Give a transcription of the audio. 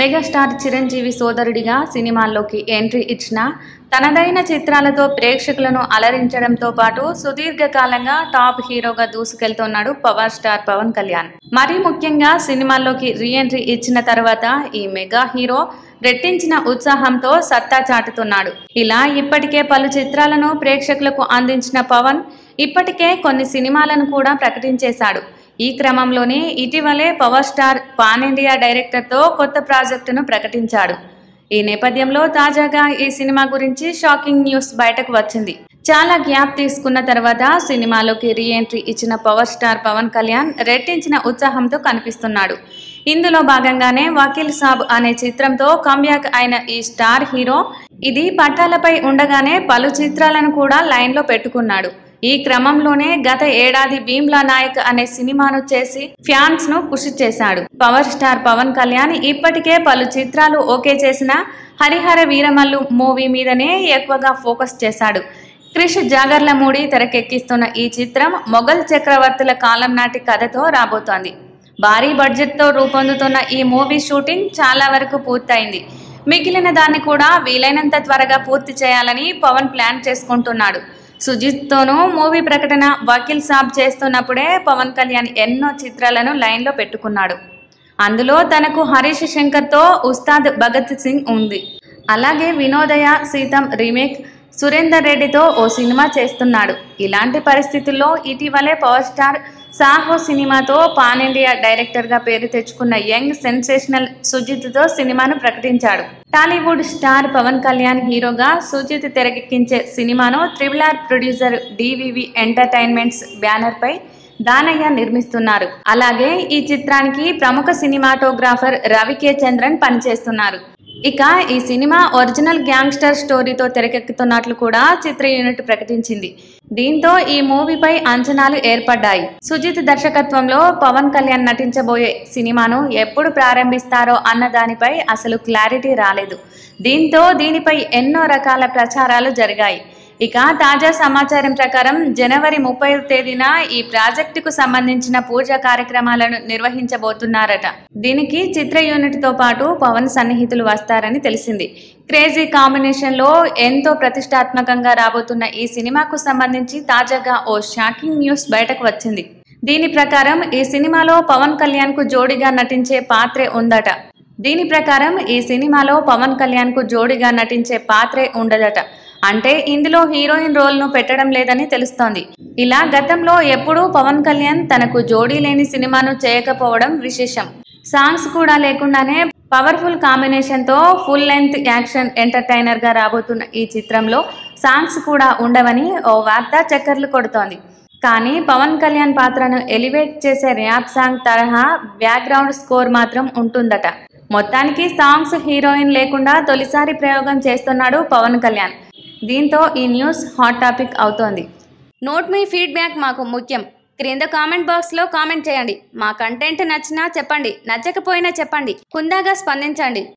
megastar Chiranjeevi సోదరుడిగా సినిమాల్లోకి entry ఇచ్చిన తనదైన చిత్రాలతో ప్రేక్షకులను అలరించడంతో పాటు సుదీర్ఘకాలంగా టాప్ హీరోగా దూసుకెళ్తున్నాడు పవర్ స్టార్ పవన్ కళ్యాణ్ మరీ ముఖ్యంగా సినిమాల్లోకి రీ ఎంట్రీ ఇచ్చిన తర్వాత ఈ మెగా హీరో రెట్టించిన ఉత్సాహంతో సత్తా చాటుతున్నాడు ఇలా ఇప్పటికే పలు చిత్రాలను ప్రేక్షకులకు అందించిన పవన్ ఇప్పటికే కొన్ని సినిమాలను కూడా ప్రకటించేశాడు ఈ క్రమంలోనే ఇటీవలే పవర్ స్టార్ పాన్ ఇండియా డైరెక్టర్తో కొత్త ప్రాజెక్టును ప్రకటించాడు ఈ నేపథ్యంలో తాజాగా ఈ సినిమా గురించి షాకింగ్ న్యూస్ బయటకు వచ్చింది చాలా గ్యాప్ తీసుకున్న తర్వాత సినిమాలోకి రీ ఎంట్రీ ఇచ్చిన పవర్ స్టార్ పవన్ కళ్యాణ్ రెట్టించిన ఉత్సాహంతో కనిపిస్తున్నాడు ఇందులో భాగంగానే వకీల్ సాబ్ అనే చిత్రంతో కంబ్యాక్ అయిన ఈ స్టార్ హీరో ఇది పట్టాలపై ఉండగానే పలు చిత్రాలను కూడా లైన్లో పెట్టుకున్నాడు ఈ క్రమంలోనే గత ఏడాది భీమ్లా నాయక్ అనే సినిమాను చేసి ఫ్యాన్స్ ను ఖుషి చేశాడు పవర్ స్టార్ పవన్ కళ్యాణ్ ఇప్పటికే పలు చిత్రాలు ఓకే చేసిన హరిహర వీరమల్లు మూవీ మీదనే ఎక్కువగా ఫోకస్ చేశాడు క్రిష్ జాగర్లమూడి తెరకెక్కిస్తున్న ఈ చిత్రం మొఘల్ చక్రవర్తుల కాలం నాటి కథతో రాబోతోంది భారీ బడ్జెట్తో రూపొందుతున్న ఈ మూవీ షూటింగ్ చాలా వరకు పూర్తయింది మిగిలిన దాన్ని కూడా వీలైనంత త్వరగా పూర్తి చేయాలని పవన్ ప్లాన్ చేసుకుంటున్నాడు సుజిత్తోనూ మూవీ ప్రకటన వకీల్ సాబ్ చేస్తున్నప్పుడే పవన్ కళ్యాణ్ ఎన్నో చిత్రాలను లైన్లో పెట్టుకున్నాడు అందులో తనకు హరీష్ శంకర్తో ఉస్తాద్ భగత్ సింగ్ ఉంది అలాగే వినోదయ సీతం రీమేక్ సురేందర్ రెడ్డితో ఓ సినిమా చేస్తున్నాడు ఇలాంటి పరిస్థితుల్లో ఇటీవలే పవర్ స్టార్ సాహో సినిమాతో పాన్ ఇండియా డైరెక్టర్గా పేరు తెచ్చుకున్న యంగ్ సెన్సేషనల్ సుజిత్తో సినిమాను ప్రకటించాడు టాలీవుడ్ స్టార్ పవన్ కళ్యాణ్ హీరోగా సుజిత్ తెరకెక్కించే సినిమాను triple R producer DVV entertainments బ్యానర్పై దానయ్య నిర్మిస్తున్నారు అలాగే ఈ చిత్రానికి ప్రముఖ సినిమాటోగ్రాఫర్ రవి కే చంద్రన్ పనిచేస్తున్నారు ఇక ఈ సినిమా ఒరిజినల్ గ్యాంగ్స్టర్ స్టోరీతో తెరకెక్కుతున్నట్లు కూడా చిత్ర యూనిట్ ప్రకటించింది దీంతో ఈ మూవీపై అంచనాలు ఏర్పడ్డాయి సుజిత్ దర్శకత్వంలో పవన్ కళ్యాణ్ నటించబోయే సినిమాను ఎప్పుడు ప్రారంభిస్తారో అన్న దానిపై అసలు క్లారిటీ రాలేదు దీంతో దీనిపై ఎన్నో రకాల ప్రచారాలు జరిగాయి ఇక తాజా సమాచారం ప్రకారం జనవరి ముప్పై తేదీన ఈ ప్రాజెక్టుకు సంబంధించిన పూజా కార్యక్రమాలను నిర్వహించబోతున్నారట దీనికి చిత్ర యూనిట్ తో పాటు పవన్ సన్నిహితులు వస్తారని తెలిసింది క్రేజీ కాంబినేషన్ లో ఎంతో ప్రతిష్టాత్మకంగా రాబోతున్న ఈ సినిమాకు సంబంధించి తాజాగా ఓ షాకింగ్ న్యూస్ బయటకు వచ్చింది దీని ప్రకారం ఈ సినిమాలో పవన్ కళ్యాణ్ కు జోడిగా నటించే పాత్రే ఉందట దీని ప్రకారం ఈ సినిమాలో పవన్ కళ్యాణ్ కు జోడిగా నటించే పాత్రే ఉండదట అంటే ఇందులో హీరోయిన్ రోల్ ను పెట్టడం లేదని తెలుస్తోంది ఇలా గతంలో ఎప్పుడూ పవన్ కళ్యాణ్ తనకు జోడీ లేని సినిమాను చేయకపోవడం విశేషం సాంగ్స్ కూడా లేకుండానే పవర్ఫుల్ కాంబినేషన్ తో ఫుల్ లెంత్ యాక్షన్ ఎంటర్టైనర్ గా రాబోతున్న ఈ చిత్రంలో సాంగ్స్ కూడా ఉండవని ఓ వార్త చక్కర్లు కొడుతోంది కానీ పవన్ కళ్యాణ్ పాత్రను ఎలివేట్ చేసే ర్యాప్ సాంగ్ తరహా బ్యాక్గ్రౌండ్ స్కోర్ మాత్రం ఉంటుందట మొత్తానికి సాంగ్స్ హీరోయిన్ లేకుండా తొలిసారి ప్రయోగం చేస్తున్నాడు పవన్ కళ్యాణ్ దీంతో ఈ న్యూస్ హాట్ టాపిక్ అవుతోంది నోట్ మీ ఫీడ్బ్యాక్ మాకు ముఖ్యం క్రింద కామెంట్ బాక్స్లో కామెంట్ చేయండి మా కంటెంట్ నచ్చినా చెప్పండి నచ్చకపోయినా చెప్పండి హుందాగా స్పందించండి